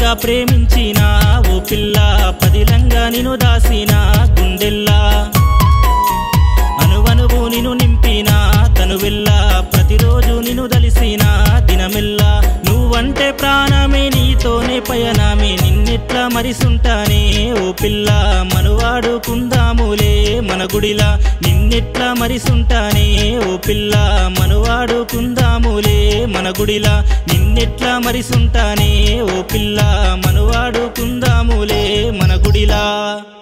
బాగా ప్రేమించిన ఓ పిల్ల పదిలంగా నిన్ను దాసిన గుండెల్లా అనువనువు నిన్ను నింపిన తనువెల్లా ప్రతిరోజు నిన్ను దలిసిన దినమెల్లా నువ్వంటే ప్రాణమే నీతోనే పయనమే నిన్నెట్లా మరిసుంటానే ఓ పిల్ల మనువాడుకుందాములే మన గుడిలా నిన్నెట్లా మరిసుంటానే ఓ పిల్ల మనువాడుకుందాములే మన గుడిలా నిన్నెట్లా మరిసుంటానే ఓ పిల్ల మనువాడుకుందాములే మన గుడిలా